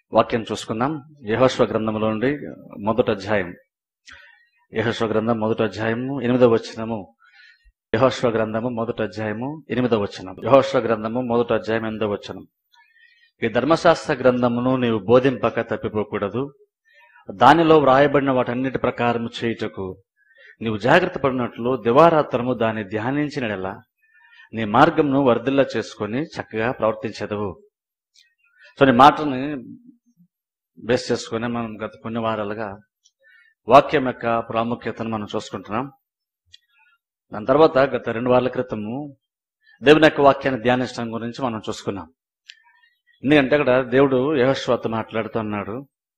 వాక్యం చూసుకుందాం యహోశ్వ గ్రంథంలో నుండి మొదటి అధ్యాయం యహోశ్వ గ్రంథం మొదటి అధ్యాయము ఎనిమిదవ వచనము యహోశ్వ గ్రంథము మొదటి అధ్యాయము ఎనిమిదవ వచనం యహోశ్వ గ్రంథము మొదటి అధ్యాయం ఎనిమిదవ వచనం ఈ ధర్మశాస్త్ర గ్రంథమును నీవు బోధింపక తప్పిపోకూడదు దానిలో వ్రాయబడిన వాటన్నిటి ప్రకారం చేయుటకు నీవు జాగ్రత్త పడినట్లు దివారాత్రము దాన్ని ధ్యానించినడలా నీ మార్గంను వర్ధిల్లా చేసుకొని చక్కగా ప్రవర్తించదవు సో నీ మాటని బేస్ చేసుకొని మనం గత కొన్ని వారాలుగా వాక్యం యొక్క ప్రాముఖ్యతను మనం చూసుకుంటున్నాం దాని తర్వాత గత రెండు వారాల క్రితము దేవుని యొక్క వాక్యాన్ని ధ్యానించడం గురించి మనం చూసుకున్నాం ఎందుకంటే అక్కడ దేవుడు యహోశ్వాతో మాట్లాడుతున్నాడు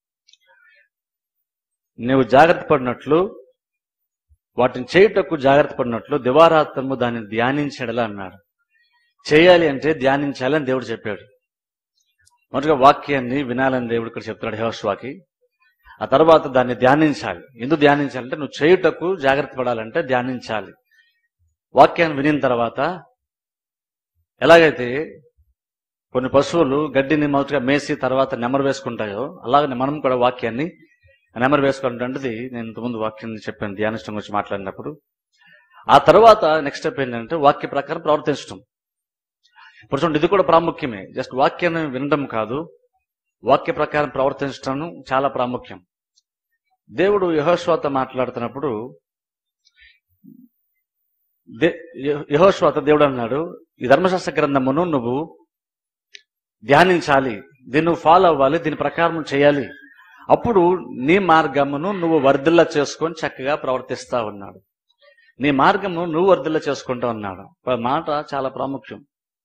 నీవు జాగ్రత్త పడినట్లు వాటిని చేయుటకు జాగ్రత్త పడినట్లు దివారాత్రము దాన్ని ధ్యానించడలా అన్నాడు చేయాలి అంటే ధ్యానించాలి అని దేవుడు చెప్పాడు మొదటిగా వాక్యాన్ని వినాలని దేవుడు ఇక్కడ చెప్తున్నాడు హేవశ్వాకి ఆ తర్వాత దాన్ని ధ్యానించాలి ఎందుకు ధ్యానించాలంటే నువ్వు చేయుటకు జాగ్రత్త పడాలంటే ధ్యానించాలి వాక్యాన్ని వినిన తర్వాత ఎలాగైతే కొన్ని పశువులు గడ్డిని మొదటిగా మేసి తర్వాత నెమరు వేసుకుంటాయో అలాగే మనం కూడా వాక్యాన్ని నెమరు వేసుకుంటుంటది నేను ఇంతకుముందు వాక్యం చెప్పాను ధ్యానిష్టం గురించి మాట్లాడినప్పుడు ఆ తర్వాత నెక్స్ట్ స్టెప్ ఏంటంటే వాక్య ప్రకారం ప్రవర్తించడం ఇప్పుడు చూడండి ఇది కూడా ప్రాముఖ్యమే జస్ట్ వాక్యాన్ని వినడం కాదు వాక్య ప్రకారం ప్రవర్తించడం చాలా ప్రాముఖ్యం దేవుడు యహోశ్వాత మాట్లాడుతున్నప్పుడు యహోశ్వాత దేవుడు అన్నాడు ఈ ధర్మశాస్త్ర గ్రంథమును నువ్వు ధ్యానించాలి దీన్ని నువ్వు ఫాలో అవ్వాలి దీని ప్రకారం చేయాలి అప్పుడు నీ మార్గమును నువ్వు వర్ధిల్ల చేసుకొని చక్కగా ప్రవర్తిస్తా ఉన్నాడు నీ మార్గము నువ్వు వర్ధిల్ల చేసుకుంటా ఉన్నాడు ఆ మాట చాలా ప్రాముఖ్యం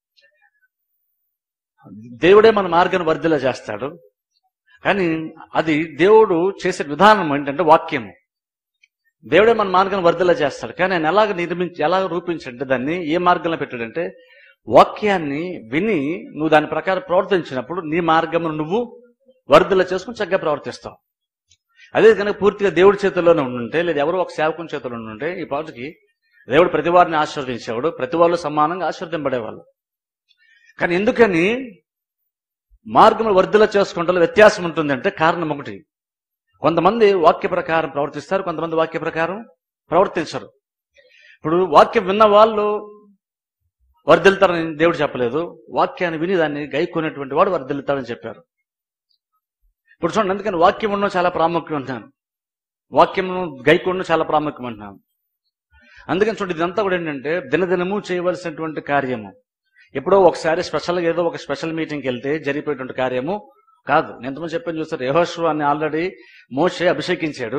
దేవుడే మన మార్గాన్ని వర్ధిల్ల చేస్తాడు కానీ అది దేవుడు చేసే విధానం ఏంటంటే వాక్యము దేవుడే మన మార్గాన్ని వర్ధిల్ల చేస్తాడు కానీ ఆయన ఎలాగ నిర్మించి ఎలాగ రూపించంటే దాన్ని ఏ మార్గంలో పెట్టాడంటే వాక్యాన్ని విని నువ్వు దాని ప్రకారం ప్రవర్తించినప్పుడు నీ మార్గమును నువ్వు వర్ధిల్ల చేసుకుని చక్కగా ప్రవర్తిస్తావు అదే కనుక పూర్తిగా దేవుడి చేతుల్లోనే ఉండుంటే లేదా ఎవరో ఒక సేవకుని చేతుల్లో ఉండుంటే ఈ పాటికి దేవుడు ప్రతి వారిని ఆశీర్వదించేవాడు ప్రతి వాళ్ళు సమానంగా ఆశీర్వదింపడేవాళ్ళు కానీ ఎందుకని మార్గం వర్ధిల్ల చేసుకుంటే వ్యత్యాసం ఉంటుందంటే కారణం ఒకటి కొంతమంది వాక్య ప్రకారం ప్రవర్తిస్తారు కొంతమంది వాక్య ప్రకారం ప్రవర్తించరు ఇప్పుడు వాక్యం విన్న వాళ్ళు వర్ధిల్తారని దేవుడు చెప్పలేదు వాక్యాన్ని విని దాన్ని గైకొనేటువంటి వాడు వర్ధిల్తాడని చెప్పారు ఇప్పుడు చూడండి అందుకని వాక్యం ఉండడం చాలా ప్రాముఖ్యం అంటున్నాను వాక్యం గైకొండడం చాలా ప్రాముఖ్యం అంటున్నాను అందుకని చూడండి ఇదంతా కూడా ఏంటంటే దినదినము చేయవలసినటువంటి కార్యము ఎప్పుడో ఒకసారి స్పెషల్గా ఏదో ఒక స్పెషల్ మీటింగ్కి వెళ్తే జరిగిపోయేటువంటి కార్యము కాదు నేను ఎంతమంది చెప్పాను చూస్తారు యహోశ్వ అని ఆల్రెడీ మోషే అభిషేకించాడు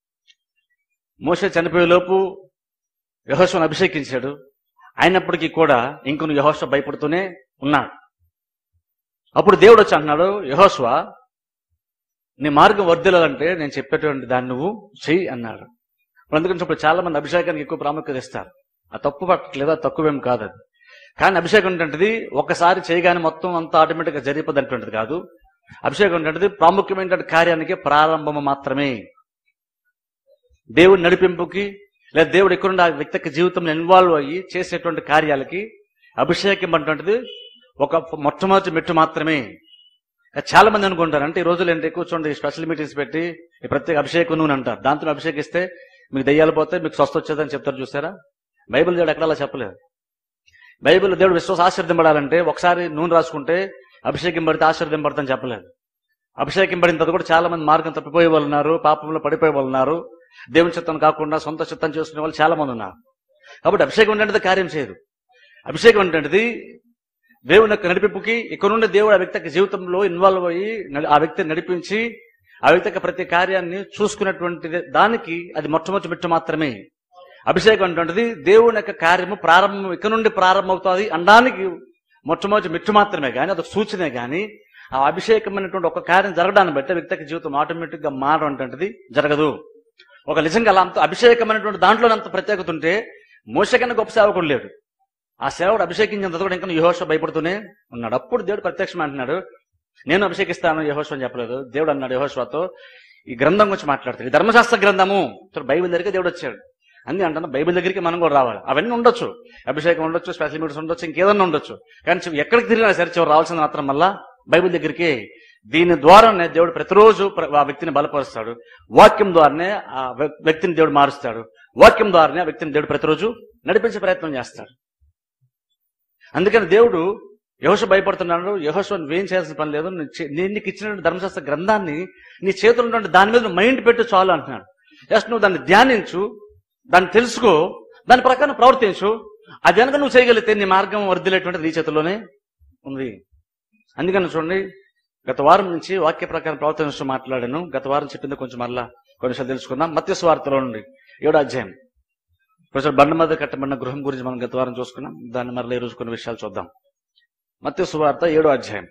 మోషే చనిపోయే లోపు యహోశ్వను అభిషేకించాడు అయినప్పటికీ కూడా ఇంకొన్ని యహోశ్వ భయపడుతూనే ఉన్నాడు అప్పుడు దేవుడు వచ్చి అంటున్నాడు యహోశ్వ నీ మార్గం వర్ధిల్లాలంటే నేను చెప్పేటువంటి దాన్ని నువ్వు చెయ్యి అన్నాడు అందుకని ఇప్పుడు చాలా మంది అభిషేకానికి ఎక్కువ ప్రాముఖ్యత ఇస్తారు ఆ తప్పు పట్టట్లేదు అది తక్కువేం కాదు అది కానీ అభిషేకం ఏంటంటది ఒకసారి చేయగానే మొత్తం అంతా ఆటోమేటిక్గా జరిగిపోద్ది అంటుంటది కాదు అభిషేకం ఏంటంటది ప్రాముఖ్యమైన కార్యానికి ప్రారంభము మాత్రమే దేవుడి నడిపింపుకి లేదా దేవుడు ఎక్కడుండి ఆ వ్యక్తి యొక్క జీవితంలో ఇన్వాల్వ్ అయ్యి చేసేటువంటి కార్యాలకి అభిషేకం అంటుంటది ఒక మొట్టమొదటి మెట్టు మాత్రమే చాలా మంది అనుకుంటారు అంటే ఈ రోజులు ఏంటి ఎక్కువ చూడండి స్పెషల్ మీటింగ్స్ పెట్టి ఈ ప్రత్యేక అభిషేకం నూనె అంటారు దాంతో అభిషేకిస్తే మీకు దయ్యాలు పోతే మీకు స్వస్థ వచ్చేదని చెప్తారు చూసారా బైబిల్ దేవుడు ఎక్కడ అలా చెప్పలేదు బైబిల్ దేవుడు విశ్వాస ఆశీర్దింపడాలంటే ఒకసారి నూనె రాసుకుంటే అభిషేకం పడితే ఆశీర్దింపడతాని చెప్పలేదు అభిషేకం పడిన తర్వాత కూడా చాలా మంది మార్గం తప్పిపోయే వాళ్ళు ఉన్నారు పాపంలో పడిపోయే వాళ్ళు ఉన్నారు దేవుని చిత్తం కాకుండా సొంత చిత్తం చేసుకునే వాళ్ళు చాలా మంది ఉన్నారు కాబట్టి అభిషేకం అంటే కార్యం చేయదు అభిషేకం అంటే దేవుని యొక్క నడిపింపుకి ఇక్కడ నుండి దేవుడు ఆ వ్యక్తి యొక్క జీవితంలో ఇన్వాల్వ్ అయ్యి ఆ వ్యక్తిని నడిపించి ఆ వ్యక్తి యొక్క ప్రతి కార్యాన్ని చూసుకున్నటువంటి దానికి అది మొట్టమొదటి మెట్టు మాత్రమే అభిషేకం అంటే దేవుని యొక్క కార్యము ప్రారంభం ఇక్కడ నుండి ప్రారంభమవుతుంది అనడానికి మొట్టమొదటి మెట్టు మాత్రమే కానీ అదొక సూచనే కానీ ఆ అభిషేకం అనేటువంటి ఒక కార్యం జరగడాన్ని బట్టి వ్యక్తి యొక్క జీవితం ఆటోమేటిక్ గా మారడం అంటే జరగదు ఒక నిజంగా అలా అంత అభిషేకం అనేటువంటి దాంట్లో అంత ప్రత్యేకత ఉంటే మోసకన్నా గొప్ప సేవకుడు లేడు ఆ సేవకుడు అభిషేకించిన తర్వాత కూడా ఇంకా యహోష భయపడుతూనే ఉన్నాడు అప్పుడు దేవుడు ప్రత్యక్షం అంటున్నాడు నేను అభిషేకిస్తాను యహోష అని చెప్పలేదు దేవుడు అన్నాడు యహోషతో ఈ గ్రంథం గురించి మాట్లాడతాడు ఈ ధర్మశాస్త్ర గ్రంథము బైబిల్ దగ్గరికి దేవుడు వచ్చాడు అన్ని అంటున్నా బైబిల్ దగ్గరికి మనం కూడా రావాలి అవన్నీ ఉండొచ్చు అభిషేకం ఉండొచ్చు స్పెషల్ మీటింగ్స్ ఉండొచ్చు ఇంకేదన్నా ఉండొచ్చు కానీ చివ- ఎక్కడికి తిరిగినా సరే చివరి రావాల్సింది మాత్రం మళ్ళా బైబిల్ దగ్గరికి దీని ద్వారానే దేవుడు ప్రతిరోజు ప్ర- ఆ వ్యక్తిని బలపరుస్తాడు వాక్యం ద్వారానే ఆ వ్య- వ్యక్తిని దేవుడు మారుస్తాడు వాక్యం ద్వారానే ఆ వ్యక్తిని దేవుడు ప్రతిరోజు నడిపించే ప్రయత్నం చేస్తాడు అందుకని దేవుడు యహోష భయపడుతున్నాడు యహోష నువ్వేం చేయాల్సిన పని లేదు నీ చే- నేను నీకు ఇచ్చిన ధర్మశాస్త్ర గ్రంథాన్ని నీ చేతుల్లో ఉన్నటువంటి దాని మీద నువ్వు మైండ్ పెట్టు చాలు అంటున్నాడు జస్ట్ నువ్వు దాన్ని ధ్యానించు దాన్ని తెలుసుకో దాని ప్రకారం ప్రవర్తించు అది కనుక నువ్వు చేయగలిగితే నీ మార్గం వర్దిలేటువంటిది నీ చేతుల్లోనే ఉంది అందుకని చూడండి గత వారం నుంచి వాక్య ప్రకారం ప్రవర్తన మాట్లాడాను గత వారం చెప్పింది కొంచెం మరలా కొన్ని విషయాలు తెలుసుకుందాం మత్స్య స్వార్థలో నుండి ఏడో అధ్యాయం కొంచెం బండ మీద కట్టబడిన గృహం గురించి మనం గత వారం చూసుకున్నాం దాన్ని మరలా ఈ రోజు కొన్ని విషయాలు చూద్దాం మత్స్య సువార్త ఏడో అధ్యాయం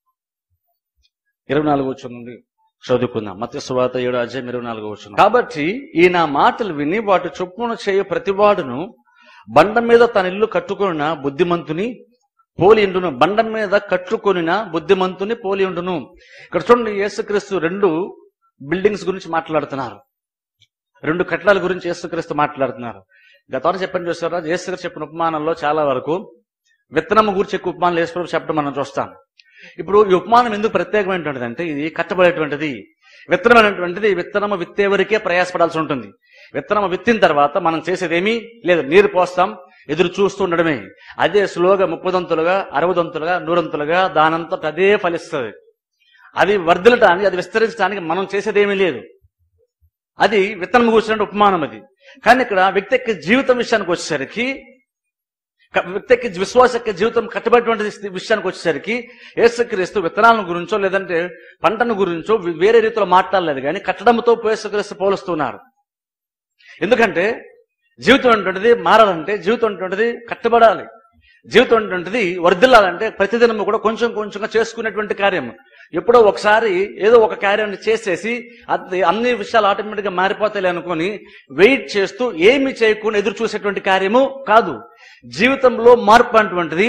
ఇరవై నాలుగు వచ్చింది చదువుకుందాం మత్స్య సువార్త ఏడో అధ్యాయం ఇరవై నాలుగు వచ్చింది కాబట్టి ఈ నా మాటలు విని వాటి చొప్పున చేయ ప్రతివాడును బండ మీద తన ఇల్లు కట్టుకొనిన బుద్ధిమంతుని పోలి ఉండును బండ మీద కట్టుకొనిన బుద్ధిమంతుని పోలి ఉండును ఇక్కడ చూడండి యేసుక్రీస్తు రెండు బిల్డింగ్స్ గురించి మాట్లాడుతున్నారు రెండు కట్టడాల గురించి యేసుక్రీస్తు మాట్లాడుతున్నారు గతంలో చెప్పని చూసారా యేసుక్రీస్తు చెప్పిన ఉపమానంలో చాలా వరకు విత్తనము గురించి ఎక్కువ ఉపమానాలు యేసుప్రభు చెప్పడం మనం చూస్తాం ఇప్పుడు ఈ ఉపమానం ఎందుకు ప్రత్యేకమైనటువంటిది అంటే ఇది కట్టబడేటువంటిది విత్తనం అనేటువంటిది విత్తనము విత్తేవరికే ప్రయాసపడాల్సి ఉంటుంది విత్తనం విత్తిన తర్వాత మనం చేసేదేమీ లేదు నీరు పోస్తాం ఎదురు చూస్తూ ఉండడమే అదే స్లోగా ముప్పదంతులుగా అరవదంతులుగా నూరంతులుగా దానంతట అదే ఫలిస్తుంది అది వర్ధిల్లటానికి అది విస్తరించడానికి మనం చేసేదేమీ లేదు అది విత్తనం కూర్చున్న ఉపమానం అది కానీ ఇక్కడ వ్యక్తి యొక్క జీవితం విషయానికి వచ్చేసరికి క- వ్యక్తి యొక్క విశ్వాస యొక్క జీవితం కట్టబడినటువంటి స్థి- విషయానికి వచ్చేసరికి యేసుక్రీస్తు విత్తనాల గురించో లేదంటే పంటను గురించో వి- వేరే రీతిలో మాట్లాడలేదు కానీ కట్టడంతో యేసుక్రీస్తు పోలుస్తున్నారు ఎందుకంటే జీవితం అటువంటిది మారాలంటే జీవితం అటువంటిది కట్టబడాలి జీవితం అటువంటిది వర్ధిల్లాలంటే ప్రతిదినము కూడా కొంచెం కొంచెంగా చేసుకునేటువంటి కార్యం ఎప్పుడో ఒకసారి ఏదో ఒక కార్యాన్ని చేసేసి అది అన్ని విషయాలు ఆటోమేటిక్ గా మారిపోతాయి అనుకొని వెయిట్ చేస్తూ ఏమి చేయకుండా ఎదురు చూసేటువంటి కార్యము కాదు జీవితంలో మార్పు అటువంటిది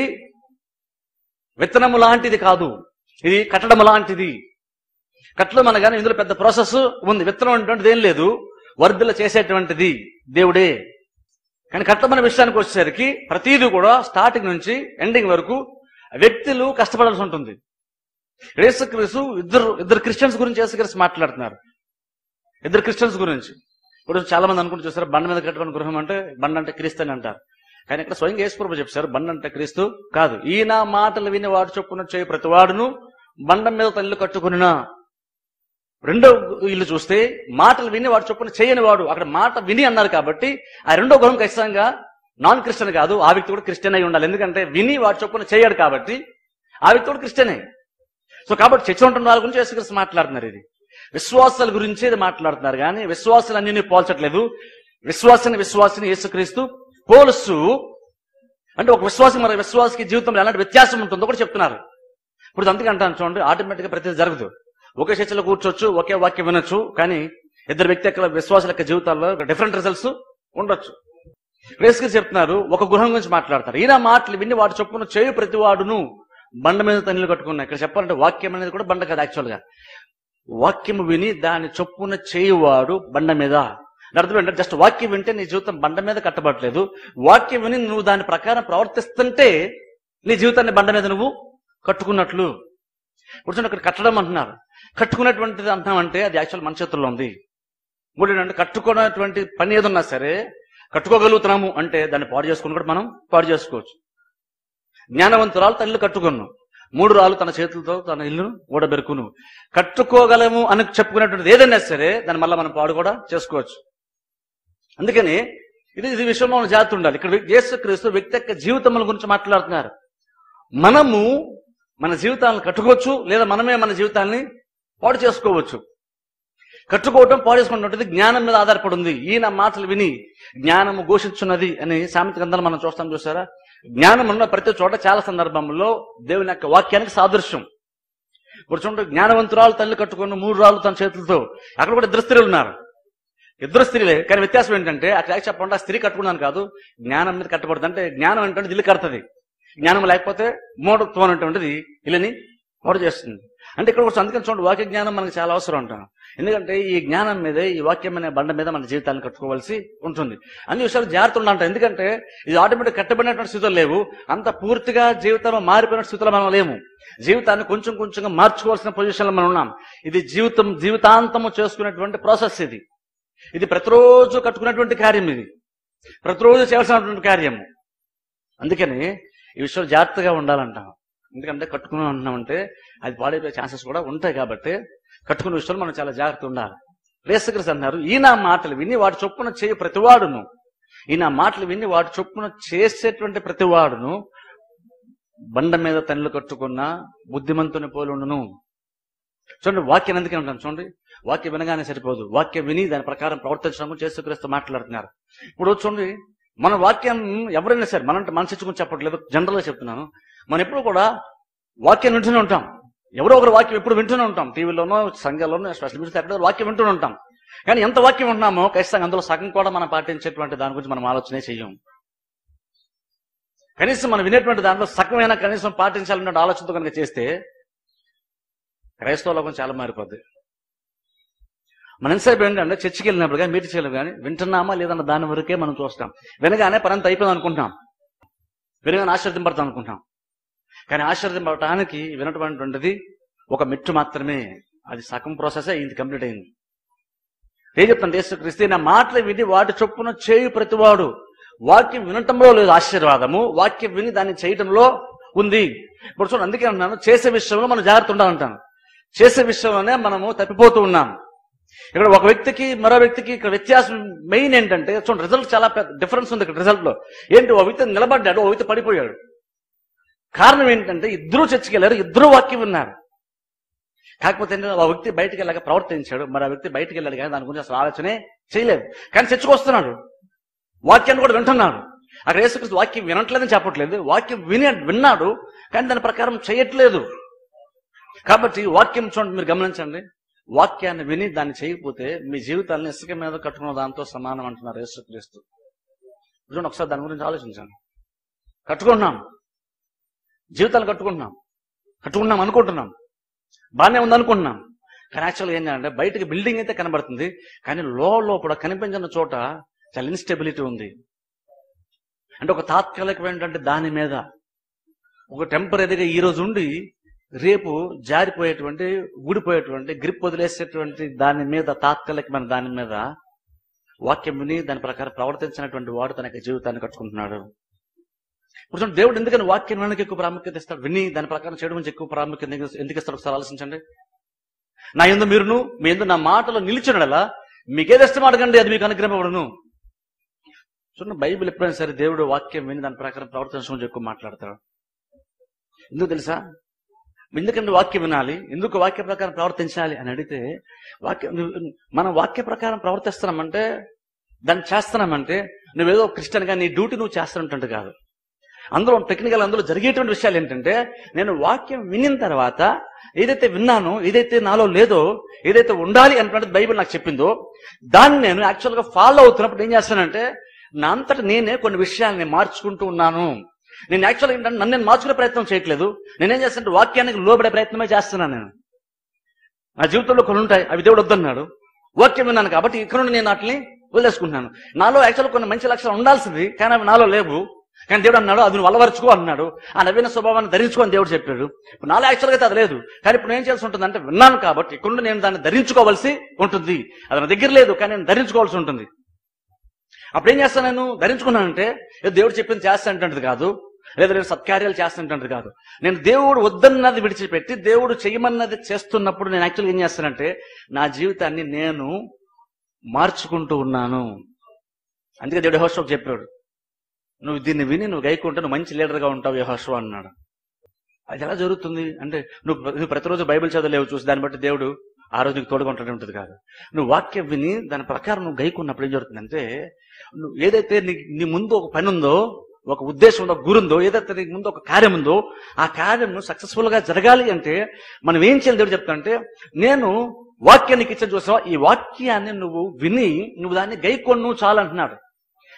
విత్తనము లాంటిది కాదు ఇది కట్టడం లాంటిది కట్టడం అనగానే ఇందులో పెద్ద ప్రాసెస్ ఉంది విత్తనం అటువంటిది ఏం లేదు వర్ధల చేసేటువంటిది దేవుడే కానీ కట్టమన విషయానికి వచ్చేసరికి ప్రతిదీ కూడా స్టార్టింగ్ నుంచి ఎండింగ్ వరకు వ్యక్తులు కష్టపడాల్సి ఉంటుంది యేసుక్రీస్తు ఇద్దరు ఇద్దరు క్రిస్టియన్స్ గురించి యేసుక్రీస్తు మాట్లాడుతున్నారు ఇద్దరు క్రిస్టియన్స్ గురించి ఇప్పుడు చాలా మంది అనుకుంటూ చూస్తారు బండ మీద కట్టుకున్న గృహం అంటే బండ అంటే క్రీస్తు అని అంటారు కానీ ఇక్కడ స్వయంగా యేసుప్రభు చెప్పారు బండ అంటే క్రీస్తు కాదు ఈయన మాటలు విని వాడు చొప్పున చేయ ప్రతివాడును బండ మీద తల్లి కట్టుకునినా రెండో ఇల్లు చూస్తే మాటలు విని వాడు చొప్పున చేయని వాడు అక్కడ మాట విని అన్నారు కాబట్టి ఆ రెండో గృహం ఖచ్చితంగా నాన్ క్రిస్టియన్ కాదు ఆ వ్యక్తి కూడా క్రిస్టియన్ అయి ఉండాలి ఎందుకంటే విని వాడు చొప్పున చేయడు కాబట్టి ఆ వ్యక్తి కూడా క్రిస్టియనే సో కాబట్టి చర్చ ఉంటున్న వాళ్ళ గురించి యేసుక్రీస్తు మాట్లాడుతున్నారు ఇది విశ్వాసాల గురించి ఇది మాట్లాడుతున్నారు కానీ విశ్వాసాలన్నీ పోల్చట్లేదు విశ్వాసాన్ని విశ్వాసిని యేసుక్రీస్తు పోలుస్తూ అంటే ఒక విశ్వాసం మరి విశ్వాసకి జీవితంలో ఎలాంటి వ్యత్యాసం ఉంటుందో కూడా చెప్తున్నారు ఇప్పుడు అందుకే అంటాను చూడండి ఆటోమేటిక్ గా ప్రతిదీ జరగదు ఒకే చర్చలో కూర్చోవచ్చు ఒకే వాక్యం వినొచ్చు కానీ ఇద్దరు వ్యక్తి యొక్క విశ్వాసాల యొక్క జీవితాల్లో డిఫరెంట్ రిజల్ట్స్ ఉండొచ్చు రేస్కి చెప్తున్నారు ఒక గృహం గురించి మాట్లాడతారు ఈయన మాటలు విని వాడు చొప్పున చేయు ప్రతివాడును బండ మీద తన్నులు కట్టుకున్నా ఇక్కడ చెప్పాలంటే వాక్యం అనేది కూడా బండ కదా యాక్చువల్ గా వాక్యము విని దాని చొప్పున చేయువాడు బండ మీద దాని అర్థం ఏంటంటే జస్ట్ వాక్యం వింటే నీ జీవితం బండ మీద కట్టబడలేదు వాక్యం విని నువ్వు దాని ప్రకారం ప్రవర్తిస్తుంటే నీ జీవితాన్ని బండ మీద నువ్వు కట్టుకున్నట్లు ఇప్పుడు చూడండి ఇక్కడ కట్టడం అంటున్నారు కట్టుకున్నటువంటిది అంటున్నామంటే అది యాక్చువల్ మన చేతుల్లో ఉంది మూడు ఏంటంటే కట్టుకున్నటువంటి పని ఏదన్నా సరే కట్టుకోగలుగుతున్నాము అంటే దాన్ని పాడు చేసుకుని కూడా మనం పాడు చేసుకోవచ్చు జ్ఞానవంతురాలు తల్లి కట్టుకున్నాం మూడు రాళ్ళు తన చేతులతో తన ఇల్లును ఊడబెరుకును కట్టుకోగలము అని చెప్పుకునేటువంటిది ఏదైనా సరే దాన్ని మళ్ళీ మనం పాడు కూడా చేసుకోవచ్చు అందుకని ఇది ఇది విషయంలో మనం జాగ్రత్త ఉండాలి ఇక్కడ యేసుక్రీస్తు వ్యక్తి యొక్క జీవితముల గురించి మాట్లాడుతున్నారు మనము మన జీవితాలను కట్టుకోవచ్చు లేదా మనమే మన జీవితాన్ని పాడు చేసుకోవచ్చు కట్టుకోవటం పాడు చేసుకున్నటువంటిది జ్ఞానం మీద ఆధారపడి ఉంది ఈయన మాటలు విని జ్ఞానము ఘోషించున్నది అని సామెత గ్రంథాలు మనం చూస్తాం చూసారా జ్ఞానం ఉన్న ప్రతి చోట చాలా సందర్భంలో దేవుని యొక్క వాక్యానికి సాదృశ్యం ఇప్పుడు చూడండి జ్ఞానవంతురాలు తల్లి కట్టుకున్న మూడు రాళ్ళు తన చేతులతో అక్కడ కూడా ఇద్దరు స్త్రీలు ఉన్నారు ఇద్దరు స్త్రీలే కానీ వ్యత్యాసం ఏంటంటే అక్కడ చెప్పకుండా స్త్రీ కట్టుకున్నాను కాదు జ్ఞానం మీద కట్టబడుతుంది అంటే జ్ఞానం ఏంటంటే ఇల్లు కడుతుంది జ్ఞానం లేకపోతే మూఢత్వం అనేటువంటిది ఇల్లుని పాడు చేస్తుంది అంటే ఇక్కడ కూడా అందుకని చూడండి వాక్య జ్ఞానం మనకి చాలా అవసరం అంటాం ఎందుకంటే ఈ జ్ఞానం మీదే ఈ వాక్యం అనే బండ మీద మన జీవితాన్ని కట్టుకోవాల్సి ఉంటుంది అన్ని విషయాలు జాగ్రత్త ఉండాలంట ఎందుకంటే ఇది ఆటోమేటిక్ కట్టబడినటువంటి స్థితులు లేవు అంత పూర్తిగా జీవితంలో మారిపోయిన స్థితిలో మనం లేము జీవితాన్ని కొంచెం కొంచెంగా మార్చుకోవాల్సిన పొజిషన్లో మనం ఉన్నాం ఇది జీవితం జీవితాంతము చేసుకునేటువంటి ప్రాసెస్ ఇది ఇది ప్రతిరోజు కట్టుకునేటువంటి కార్యం ఇది ప్రతిరోజు చేయాల్సినటువంటి కార్యము అందుకని ఈ విషయంలో జాగ్రత్తగా ఉండాలంటాం ఎందుకంటే కట్టుకుని ఉంటున్నామంటే అది పాడైపోయే ఛాన్సెస్ కూడా ఉంటాయి కాబట్టి కట్టుకునే విషయంలో మనం చాలా జాగ్రత్త ఉండాలి రేసగ్రస్ అన్నారు ఈ నా మాటలు విని వాటి చొప్పున చేయ ప్రతివాడును ఈ నా మాటలు విని వాటి చొప్పున చేసేటువంటి ప్రతివాడును బండ మీద తల్లు కట్టుకున్న బుద్ధిమంతుని పోలుండును చూడండి వాక్యం ఎందుకని అంటాను చూడండి వాక్యం వినగానే సరిపోదు వాక్యం విని దాని ప్రకారం ప్రవర్తించడం చేసుక్రీస్తూ మాట్లాడుతున్నారు ఇప్పుడు చూడండి మన వాక్యం ఎవరైనా సరే మన మన చర్చకుని చెప్పట్లేదు జనరల్ గా చెప్తున్నాను మనం ఎప్పుడు కూడా వాక్యం వింటూనే ఉంటాం ఎవరో ఒకరు వాక్యం ఎప్పుడు వింటూనే ఉంటాం టీవీలోనో సంఘాల్లోనో స్పెషల్ మీడియా ఎక్కడో వాక్యం వింటూనే ఉంటాం కానీ ఎంత వాక్యం ఉంటున్నామో ఖచ్చితంగా అందులో సగం కూడా మనం పాటించేటువంటి దాని గురించి మనం ఆలోచనే చెయ్యం కనీసం మనం వినేటువంటి దాంట్లో సగమైనా కనీసం పాటించాలన్న ఆలోచనతో కనుక చేస్తే క్రైస్తవ లోకం చాలా మారిపోద్ది మన ఎంతసేపు ఏంటంటే చర్చికి వెళ్ళినప్పుడు కానీ మీటింగ్కి వెళ్ళినప్పుడు కానీ వింటున్నామా లేదన్న దాని వరకే మనం చూస్తాం వినగానే పనంత అయిపోయింది అనుకుంటాం వినగానే ఆశ్చర్యపడతాం అనుకుంటాం కానీ ఆశ్చర్యపడటానికి వినటువంటిది ఒక మెట్టు మాత్రమే అది సగం ప్రాసెస్ అయింది కంప్లీట్ అయింది ఏం చెప్తాను యేసుక్రీస్తు నా మాటలు విని వాటి చొప్పున చేయు ప్రతివాడు వాక్యం వినటంలో లేదు ఆశీర్వాదము వాక్యం విని దాన్ని చేయటంలో ఉంది ఇప్పుడు చూడండి అందుకే అన్నాను చేసే విషయంలో మనం జాగ్రత్త ఉండాలంటాను చేసే విషయంలోనే మనము తప్పిపోతూ ఉన్నాం ఇక్కడ ఒక వ్యక్తికి మరో వ్యక్తికి ఇక్కడ వ్యత్యాసం మెయిన్ ఏంటంటే చూడండి రిజల్ట్ చాలా పెద్ద డిఫరెన్స్ ఉంది ఇక్కడ రిజల్ట్ లో ఏంటి ఒక వ్యక్తి నిలబడ్డాడు ఒక వ్యక్తి పడిపోయాడు కారణం ఏంటంటే ఇద్దరు చర్చికి వెళ్ళారు ఇద్దరు వాక్యం విన్నారు కాకపోతే ఏంటంటే ఆ వ్యక్తి బయటికి వెళ్ళాక ప్రవర్తించాడు మరి ఆ వ్యక్తి బయటికి వెళ్ళాడు కానీ దాని గురించి అసలు ఆలోచనే చేయలేదు కానీ చర్చకు వస్తున్నాడు వాక్యాన్ని కూడా వింటున్నాడు అక్కడ యేసుక్రీస్తు వాక్యం వినట్లేదని చెప్పట్లేదు వాక్యం విని విన్నాడు కానీ దాని ప్రకారం చేయట్లేదు కాబట్టి వాక్యం చూడండి మీరు గమనించండి వాక్యాన్ని విని దాన్ని చేయకపోతే మీ జీవితాన్ని ఇసుక మీద కట్టుకున్న దాంతో సమానం అంటున్నారు యేసుక్రీస్తు చూడండి ఒకసారి దాని గురించి ఆలోచించండి కట్టుకుంటున్నాం జీవితాలు కట్టుకుంటున్నాం కట్టుకుంటున్నాం అనుకుంటున్నాం బాగానే ఉంది అనుకుంటున్నాం కానీ యాక్చువల్గా ఏంటంటే బయటకి బిల్డింగ్ అయితే కనబడుతుంది కానీ లో లోపల కనిపించిన చోట చాలా ఇన్స్టెబిలిటీ ఉంది అంటే ఒక తాత్కాలికమైనటువంటి దాని మీద ఒక టెంపరీగా ఈ రోజు ఉండి రేపు జారిపోయేటువంటి ఊడిపోయేటువంటి గ్రిప్ వదిలేసేటువంటి దాని మీద తాత్కాలికమైన దాని మీద వాక్యం విని దాని ప్రకారం ప్రవర్తించినటువంటి వాడు తన యొక్క జీవితాన్ని కట్టుకుంటున్నాడు ఇప్పుడు చూడండి, దేవుడు ఎందుకని వాక్యం వినడానికి ఎక్కువ ప్రాముఖ్యత ఇస్తాడు విని దాని ప్రకారం చేయడం నుంచి ఎక్కువ ప్రాముఖ్యత ఎందుకు- ఎందుకు ఇస్తాడు ఒకసారి ఆలోచించండి నా ఎందు మీరును మీ ఎందు నా మాటలో నిలిచినలా మీకేది ఇష్టం అడగండి అది మీకు అనుగ్రహపడను చూడండి బైబిల్ ఎప్పుడైనా సరే దేవుడు వాక్యం విని దాని ప్రకారం ప్రవర్తించడం గురించి ఎక్కువ మాట్లాడతాడు ఎందుకు తెలుసా ఎందుకంటే వాక్యం వినాలి ఎందుకు వాక్య ప్రకారం ప్రవర్తించాలి అని అడిగితే వాక్యం మనం వాక్య ప్రకారం ప్రవర్తిస్తున్నామంటే దాన్ని చేస్తున్నామంటే నువ్వేదో క్రిస్టియన్ గా నీ డ్యూటీ నువ్వు చేస్తున్నట్టు కాదు అందులో టెక్నికల్ అందులో జరిగేటువంటి విషయాలు ఏంటంటే నేను వాక్యం వినిన తర్వాత ఏదైతే విన్నానో ఏదైతే నాలో లేదో ఏదైతే ఉండాలి అన్నటువంటిది బైబిల్ నాకు చెప్పిందో దాన్ని నేను యాక్చువల్ గా ఫాలో అవుతున్నప్పుడు ఏం చేస్తానంటే నా అంతట నేనే కొన్ని విషయాల్ని మార్చుకుంటూ ఉన్నాను నేను యాక్చువల్గా ఏంటంటే నన్ను నేను మార్చుకునే ప్రయత్నం చేయట్లేదు నేనేం చేస్తానంటే వాక్యానికి లోబడే ప్రయత్నమే చేస్తున్నాను నేను నా జీవితంలో కొన్ని ఉంటాయి అవి దేవుడు వద్దన్నాడు వాక్యం విన్నాను కాబట్టి ఇక్కడ నుండి నేను వాటిని వదిలేసుకుంటున్నాను నాలో యాక్చువల్ కొన్ని మంచి లక్షణాలు ఉండాల్సింది కానీ అవి నాలో లేవు కానీ దేవుడు అన్నాడు అది నువ్వు అలవరుచుకో అన్నాడు ఆ నవీన స్వభావాన్ని ధరించుకో అని దేవుడు చెప్పాడు ఇప్పుడు నాలో యాక్చువల్గా అయితే అది లేదు కానీ ఇప్పుడు నేను చేయాల్సి ఉంటుంది అంటే విన్నాను కాబట్టి ఇక్కడ నుండి నేను దాన్ని ధరించుకోవాల్సి ఉంటుంది అది నా దగ్గర లేదు కానీ నేను ధరించుకోవాల్సి ఉంటుంది అప్పుడు ఏం చేస్తాను నేను ధరించుకున్నానంటే ఏదో దేవుడు చెప్పింది చేస్తానంటే కాదు లేదా నేను సత్కార్యాలు చేస్తుంటే కాదు నేను దేవుడు వద్దన్నది విడిచిపెట్టి దేవుడు చేయమన్నది చేస్తున్నప్పుడు నేను యాక్చువల్గా ఏం చేస్తానంటే నా జీవితాన్ని నేను మార్చుకుంటూ ఉన్నాను అందుకే దేవుడు యెహోషువకు చెప్పాడు నువ్వు దీన్ని విని నువ్వు గైకుంటే నువ్వు మంచి లీడర్గా ఉంటావు యహోషువ అన్నాడు అది ఎలా జరుగుతుంది అంటే నువ్వు నువ్వు ప్రతిరోజు బైబిల్ చదవలేవు చూసి దాన్ని బట్టి దేవుడు ఆ రోజు నీకు తోడుగా ఉంటాడు ఉంటుంది కాదు నువ్వు వాక్యం విని దాని ప్రకారం నువ్వు గైకున్నప్పుడు ఏం జరుగుతుందంటే నువ్వు ఏదైతే నీ నీ ముందు ఒక పని ఉందో ఒక ఉద్దేశం ఉందో ఒక గురుందో ఏదైతే నీ ముందు ఒక కార్యం ఉందో ఆ కార్యం సక్సెస్ఫుల్ గా జరగాలి అంటే మనం ఏం చేయాలి దేవుడు చెప్తానంటే నేను వాక్యానికి ఇచ్చిన చూసావా ఈ వాక్యాన్ని నువ్వు విని నువ్వు దాన్ని గైకొన్ను చాలంటున్నాడు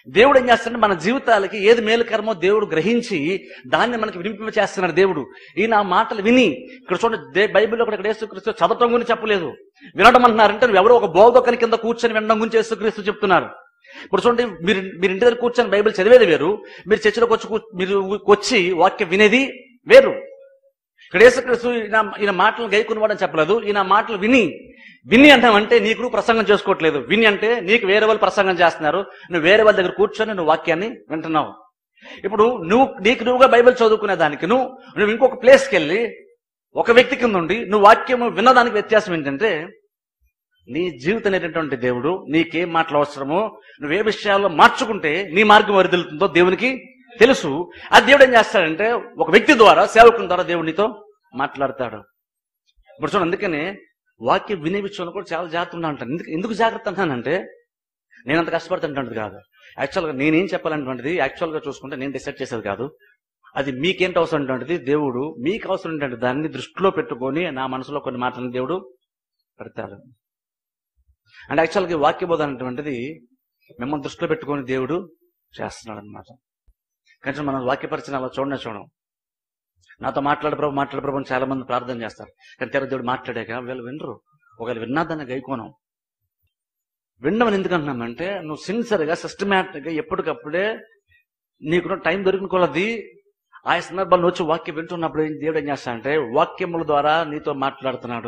దేవుడు ఏం చేస్తాడంటే మన జీవితాలకి ఏది మేలుకరమో దేవుడు గ్రహించి దాన్ని మనకి వినిపింప చేస్తున్నాడు దేవుడు ఈ నా మాటలు విని ఇక్కడ చూడండి దే- బైబిల్లో కూడా ఇక్కడ యేసుక్రీస్తు చదవటం గురించి చెప్పలేదు వినడం అంటున్నారంటే నువ్వు ఎవరో ఒక బోధకని కింద కూర్చొని వినడం గురించి యేసుక్రీస్తు చెప్తున్నారు ఇప్పుడు చూడండి మీరు మీరు ఇంటి దగ్గర కూర్చొని బైబిల్ చదివేది వేరు మీరు చర్చిలోకి వచ్చి కూ- మీరు వచ్చి వాక్యం వినేది వేరు ఇక్కడ యేసుక్రీస్తు ఈయన ఈయన మాటలు గైకున్నవాడని చెప్పలేదు ఈయన మాటలు విని విని అంటామంటే నీకు నువ్వు ప్రసంగం చేసుకోవట్లేదు విని అంటే నీకు వేరే వాళ్ళు ప్రసంగం చేస్తున్నారు నువ్వు వేరే వాళ్ళ దగ్గర కూర్చొని నువ్వు వాక్యాన్ని వింటున్నావు ఇప్పుడు నువ్వు నీకు నువ్వుగా బైబిల్ చదువుకునే దానికి నువ్వు నువ్వు ఇంకొక ప్లేస్కి వెళ్ళి ఒక వ్యక్తి కింద ఉండి నువ్వు వాక్యము విన్నదానికి వ్యత్యాసం ఏంటంటే నీ జీవితం అనేటటువంటి దేవుడు నీకేం మాటలు అవసరమో నువ్వు ఏ విషయాల్లో మార్చుకుంటే నీ మార్గం వరిదిల్లుతుందో దేవునికి తెలుసు ఆ దేవుడు ఏం చేస్తాడంటే ఒక వ్యక్తి ద్వారా సేవకుని ద్వారా దేవుడు నీతో మాట్లాడతాడు ఇప్పుడు చూడండి అందుకనే వాక్యం వినే విషయంలో కూడా చాలా జాగ్రత్త ఉన్నా అంటాను ఎందుకు ఎందుకు జాగ్రత్త అంటానంటే నేను అంత కష్టపడుతుంటాను కాదు యాక్చువల్గా నేనేం చెప్పాలన్నటువంటిది యాక్చువల్గా చూసుకుంటే నేను డిసైడ్ చేసేది కాదు అది మీకేంటి అవసరం ఉంటుంటది దేవుడు మీకు అవసరం ఉంటుంటే దాన్ని దృష్టిలో పెట్టుకొని నా మనసులో కొన్ని మాటలను దేవుడు పెడతాడు అంటే యాక్చువల్గా ఈ వాక్య బోధ అనేటువంటిది మిమ్మల్ని దృష్టిలో పెట్టుకొని దేవుడు చేస్తున్నాడు అనమాట కనీసం మనం వాక్యపరిచిన అలా చూడనే చూడం నాతో మాట్లాడు ప్రభు మాట్లాడు ప్రభు అని చాలా మంది ప్రార్థన చేస్తారు కానీ తెర దేవుడు మాట్లాడాక వీళ్ళు వినరు ఒకవేళ విన్నా దాన్ని గైకోనం వినడం ఎందుకు అంటున్నామంటే నువ్వు సిన్సియర్గా సిస్టమేటిక్గా ఎప్పటికప్పుడే నీకున్న టైం దొరికిన కొలది ఆ సందర్భాల్లో వచ్చి వాక్యం వింటున్నప్పుడు ఏం దేవుడు ఏం చేస్తాడంటే వాక్యముల ద్వారా నీతో మాట్లాడుతున్నాడు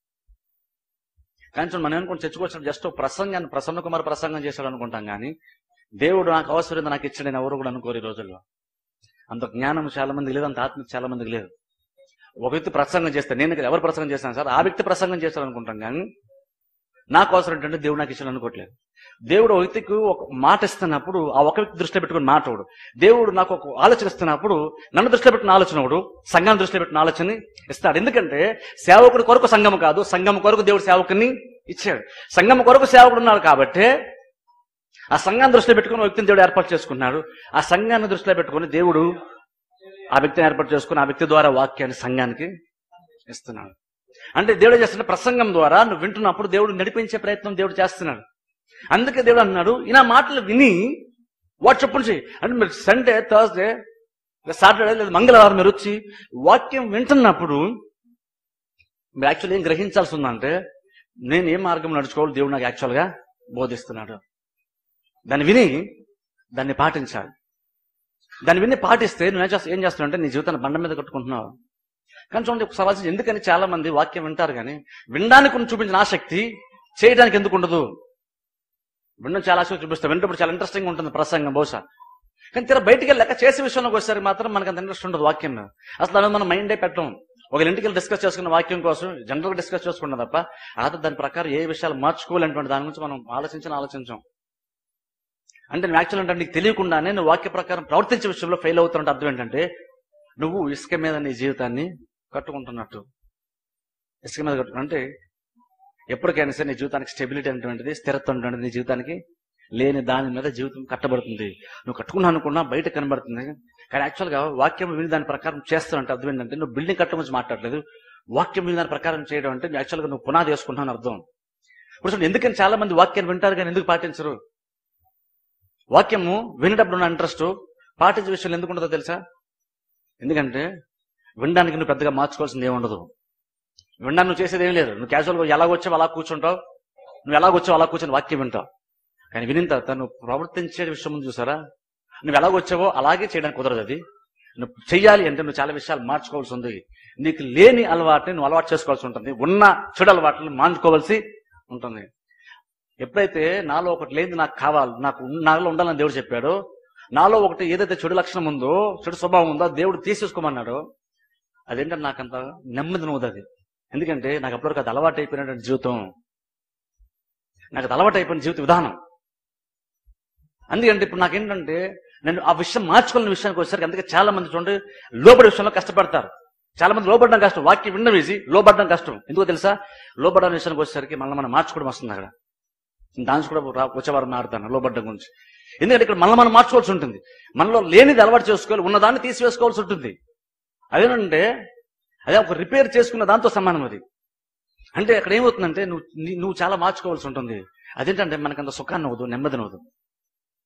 కానీ చూడు మనం ఏమనుకుంటే చర్చకొచ్చిన జస్ట్ ప్రసంగాన్ని ప్రసన్న కుమార్ ప్రసంగం చేశాడు అనుకుంటాం కానీ దేవుడు నాకు అవసరం నాకు ఇచ్చాడని ఎవరు కూడా అనుకోరు ఈ రోజుల్లో అంత జ్ఞానం చాలా మందికి లేదు అంత ఆత్మ చాలా మందికి లేదు ఒక వ్యక్తి ప్రసంగం చేస్తే నేను ఇక్కడ ఎవరు ప్రసంగం చేస్తాను సార్ ఆ వ్యక్తి ప్రసంగం చేస్తాడు అనుకుంటాం కానీ నాకు అవసరం ఏంటంటే దేవుడు నాకు ఇచ్చాడు అనుకోవట్లేదు దేవుడు ఒక వ్యక్తికి ఒక మాట ఇస్తున్నప్పుడు ఆ ఒక వ్యక్తి దృష్టిలో పెట్టుకుని మాటోడు దేవుడు నాకు ఒక ఆలోచన ఇస్తున్నప్పుడు నన్ను దృష్టిలో పెట్టిన ఆలోచనడు సంఘాన్ని దృష్టిలో పెట్టిన ఆలోచనని ఇస్తాడు ఎందుకంటే సేవకుడి కొరకు సంఘం కాదు సంఘం కొరకు దేవుడు సేవకుని ఇచ్చాడు సంఘం కొరకు సేవకుడు ఉన్నాడు కాబట్టి ఆ సంఘాన్ని దృష్టిలో పెట్టుకుని ఒక వ్యక్తిని దేవుడు ఏర్పాటు చేసుకున్నాడు ఆ సంఘాన్ని దృష్టిలో పెట్టుకుని దేవుడు ఆ వ్యక్తిని ఏర్పాటు చేసుకుని ఆ వ్యక్తి ద్వారా వాక్యాన్ని సంఘానికి ఇస్తున్నాడు అంటే దేవుడు చేస్తున్న ప్రసంగం ద్వారా నువ్వు వింటున్నప్పుడు దేవుడు నడిపించే ప్రయత్నం దేవుడు చేస్తున్నాడు అందుకే దేవుడు అన్నాడు ఈయన మాటలు విని వాట్ చెప్పు చేయి అంటే మీరు సండే థర్స్డే సాటర్డే లేదా మంగళవారం మీరు వచ్చి వాక్యం వింటున్నప్పుడు మీరు యాక్చువల్ ఏం గ్రహించాల్సి ఉందంటే నేను ఏ మార్గం నడుచుకోవాలి దేవుడు నాకు యాక్చువల్గా బోధిస్తున్నాడు దాన్ని విని దాన్ని పాటించాలి దాన్ని విని పాటిస్తే నువ్వు ఏం చేస్తా ఏం చేస్తున్నావు అంటే నీ జీవితాన్ని బండ మీద కట్టుకుంటున్నావు కానీ చూడండి ఒక సవాల్ ఎందుకని చాలా మంది వాక్యం వింటారు కానీ వినడానికి ఉన్న చూపించిన ఆసక్తి చేయడానికి ఎందుకు ఉండదు వినడం చాలా ఆసక్తి చూపిస్తాం వింటప్పుడు చాలా ఇంట్రెస్టింగ్ ఉంటుంది ప్రసంగం బహుశా కానీ తీరా బయటికి వెళ్ళాక చేసే విషయంలోకి వచ్చేసరికి మాత్రం మనకు అంత ఇంట్రెస్ట్ ఉండదు వాక్యం మీద అసలు దాని మీద మనం మైండే పెట్టం ఒక ఇంటికి వెళ్ళి డిస్కస్ చేసుకున్న వాక్యం కోసం జనరల్ డిస్కస్ చేసుకున్నాం తప్ప ఆ దాని ప్రకారం ఏ విషయాలు మార్చుకోవాలనేటువంటి దాని గురించి మనం ఆలోచించిన ఆలోచించాం అంటే నువ్వు యాక్చువల్ అంటే నీకు తెలియకుండానే నువ్వు వాక్య ప్రకారం ప్రవర్తించే విషయంలో ఫెయిల్ అవుతున్నట్టు అర్థం ఏంటంటే నువ్వు ఇసుక మీద నీ జీవితాన్ని కట్టుకుంటున్నట్టు ఇసుక మీద కట్టు అంటే ఎప్పటికైనా సరే నీ జీవితానికి స్టెబిలిటీ అనేటువంటిది స్థిరత్వం అనేటువంటిది నీ జీవితానికి లేని దాని మీద జీవితం కట్టబడుతుంది నువ్వు కట్టుకున్నా అనుకున్నా బయట కనబడుతుంది కానీ యాక్చువల్గా వాక్యం విని దాని ప్రకారం చేస్తానంటే అర్థం ఏంటంటే నువ్వు బిల్డింగ్ కట్టడం గురించి మాట్లాడలేదు వాక్యం విని దాని ప్రకారం చేయడం అంటే నువ్వు యాక్చువల్గా నువ్వు పునాది వేసుకుంటాను అర్థం ఇప్పుడు చూడండి ఎందుకని చాలా మంది వాక్యాన్ని వింటారు కానీ ఎందుకు పాటించరు వాక్యము వినేటప్పుడు ఉన్న ఇంట్రెస్ట్ పాటించే విషయంలో ఎందుకు ఉండదో తెలుసా ఎందుకంటే వినడానికి నువ్వు పెద్దగా మార్చుకోవాల్సింది ఏమి ఉండదు వినడానికి నువ్వు చేసేది ఏం లేదు నువ్వు క్యాజువల్గా ఎలా వచ్చావు అలా కూర్చుంటావు నువ్వు ఎలా వచ్చావు అలా కూర్చొని వాక్యం వింటావు కానీ వినిన తర్వాత నువ్వు ప్రవర్తించే విషయం ముందు చూసారా నువ్వు ఎలా వచ్చావో అలాగే చేయడానికి కుదరదు అది నువ్వు చెయ్యాలి అంటే నువ్వు చాలా విషయాలు మార్చుకోవాల్సి ఉంది నీకు లేని అలవాటుని నువ్వు అలవాటు చేసుకోవాల్సి ఉంటుంది ఉన్న చెడు అలవాట్లను మార్చుకోవాల్సి ఉంటుంది ఎప్పుడైతే నాలో ఒకటి లేదు నాకు కావాలి నాకు ఉన్- నాలో ఉండాలని దేవుడు చెప్పాడో నాలో ఒకటి ఏదైతే చెడు లక్షణం ఉందో చెడు స్వభావం ఉందో అది దేవుడు తీసేసుకోమన్నాడో అదేంటంటే నాకంత నెమ్మది నవ్వుతుంది అది ఎందుకంటే నాకు అప్పటివరకు అది అలవాటు అయిపోయినటువంటి జీవితం నాకు అది అలవాటు అయిపోయిన జీవిత విధానం అందుకంటే ఇప్పుడు నాకేంటంటే నేను ఆ విషయం మార్చుకున్న విషయానికి వచ్చేసరికి అందుకే చాలా మంది చూడండి లోబడి విషయంలో కష్టపడతారు చాలా మంది లోబడడం కష్టం వాక్యం వినడం ఈజీ లోబడడం కష్టం ఎందుకో తెలుసా లోబడడం విషయానికి వచ్చేసరికి మళ్ళీ మనం మార్చుకోవడం వస్తుంది అక్కడ దాని కూడా రా- వచ్చేవారు మారుతాను లోబడ్డం గురించి ఎందుకంటే ఇక్కడ మనల్ని మనం మార్చుకోవాల్సి ఉంటుంది మనలో లేనిది అలవాటు చేసుకోవాలి ఉన్నదాన్ని తీసివేసుకోవాల్సి ఉంటుంది అదేనంటే అదే ఒక రిపేర్ చేసుకున్న దాంతో సమానం అది అంటే అక్కడ ఏమవుతుందంటే నువ్వు నీ- నువ్వు చాలా మార్చుకోవాల్సి ఉంటుంది అదేంటంటే మనకంత సుఖాన్ని అవ్వదు నెమ్మదిని అవ్వదు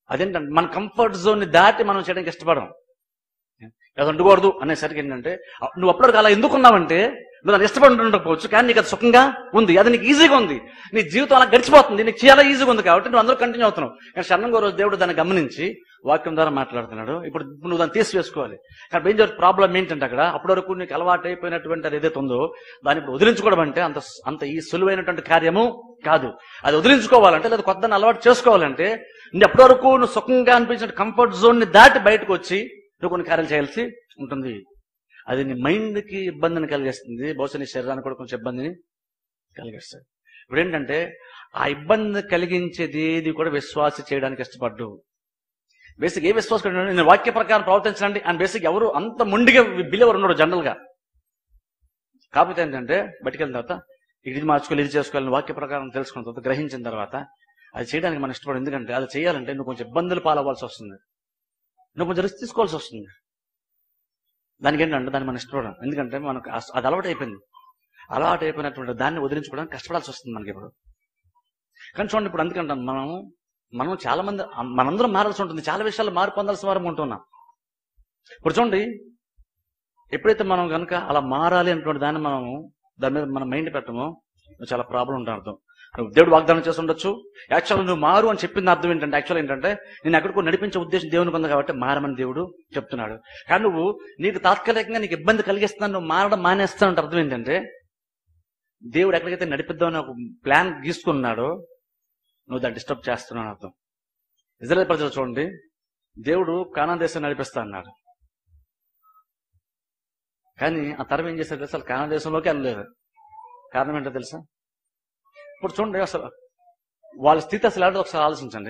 అదేంటంటే మన కంఫర్ట్ జోన్ ని దాటి మనం చేయడానికి ఇష్టపడం అది ఉండకూడదు అనేసరికి ఏంటంటే అ- నువ్వు అప్పటికి అలా ఎందుకున్నావంటే నువ్వు దాన్ని ఇష్టపడి ఉండకపోవచ్చు కానీ నీకు అది సుఖంగా ఉంది అది నీకు ఈజీగా ఉంది నీ జీవితం అలా గడిచిపోతుంది నీకు చాలా ఈజీగా ఉంది కాబట్టి నువ్వు అందరూ కంటిన్యూ అవుతున్నావు కానీ శరణంగో రోజు దేవుడు దాన్ని గమనించి వాక్యం ద్వారా మాట్లాడుతున్నాడు ఇప్పుడు ఇప్పుడు నువ్వు దాన్ని తీసివేసుకోవాలి కానీ ఏం జరుగుతుంది ప్రాబ్లం ఏంటంటే అక్కడ అప్పటి వరకు నీకు అలవాటు అయిపోయినటువంటి అది ఏదైతే ఉందో దాన్ని ఇప్పుడు వదిలించుకోవడం అంటే అంత అంత ఈ సులువైనటువంటి కార్యము కాదు అది వదిలించుకోవాలంటే లేదా కొత్త అలవాటు చేసుకోవాలంటే నీ అప్పటి వరకు నువ్వు సుఖంగా అనిపించిన కంఫర్ట్ జోన్ ని దాటి బయటకు వచ్చి నువ్వు కొన్ని కార్యాలు చేయాల్సి ఉంటుంది అది నీ మైండ్ కి ఇబ్బందిని కలిగిస్తుంది బహుశా నీ శరీరానికి కూడా కొంచెం ఇబ్బందిని కలిగిస్తుంది ఇప్పుడు ఏంటంటే ఆ ఇబ్బంది కలిగించేది ఏది కూడా విశ్వాస చేయడానికి ఇష్టపడ్డు బేసిక్ ఏ విశ్వాసం నేను వాక్య ప్రకారం ప్రవర్తించండి అని బేసిక్ ఎవరు అంత మొండిగా బిలీవర్ ఉన్నాడు జనరల్ గా కాకపోతే ఏంటంటే బయటికి వెళ్ళిన తర్వాత ఇది మార్చుకోవాలి ఇది చేసుకోవాలి వాక్య ప్రకారం తెలుసుకున్న తర్వాత గ్రహించిన తర్వాత అది చేయడానికి మనం ఇష్టపడు ఎందుకంటే అది చేయాలంటే నువ్వు కొంచెం ఇబ్బందులు పాలవ్వాల్సి వస్తుంది నువ్వు కొంచెం రిస్క్ తీసుకోవాల్సి వస్తుంది దానికి ఏంటంటే దాన్ని మనం ఇష్టపడం ఎందుకంటే మనకు అస్- అది అలవాటు అయిపోయింది అలవాటు అయిపోయినటువంటి దాన్ని వదిలించుకోవడానికి కష్టపడాల్సి వస్తుంది మనకి ఇప్పుడు కానీ చూడండి ఇప్పుడు అందుకంటాం మనం మనం చాలా మంది మనందరం మారాల్సి ఉంటుంది చాలా విషయాలు మార్పు పొందాల్సిన వారం ఉంటున్నాం ఇప్పుడు చూడండి ఎప్పుడైతే మనం కనుక అలా మారాలి అనేటువంటి దాన్ని మనం దాని మీద మన మైండ్ పెట్టమో చాలా ప్రాబ్లం ఉంటుంది అర్థం నువ్వు దేవుడు వాగ్దానం చేసి ఉండొచ్చు యాక్చువల్ నువ్వు మారు అని చెప్పింది అర్థం ఏంటంటే యాక్చువల్ ఏంటంటే నేను ఎక్కడికో నడిపించే ఉద్దేశం దేవునికి ఉంది కాబట్టి మారమని దేవుడు చెప్తున్నాడు కానీ నువ్వు నీకు తాత్కాలికంగా నీకు ఇబ్బంది కలిగిస్తున్నాను నువ్వు మారడం మానేస్తావు అంటే అర్థం ఏంటంటే దేవుడు ఎక్కడికైతే నడిపిద్దామని ఒక ప్లాన్ గీసుకున్నాడో నువ్వు దాన్ని డిస్టర్బ్ చేస్తున్నావు అర్థం ఇజ్రాయల్ ప్రజలు చూడండి దేవుడు కానా దేశం నడిపిస్తా అన్నాడు కానీ ఆ తరం ఏం చేశారు తెలుసా కానా దేశంలోకి వెళ్ళలేదు కారణం ఏంటో తెలుసా ఇప్పుడు చూడండి అసలు వాళ్ళ స్థితి అసలు ఏంటో ఒకసారి ఆలోచించండి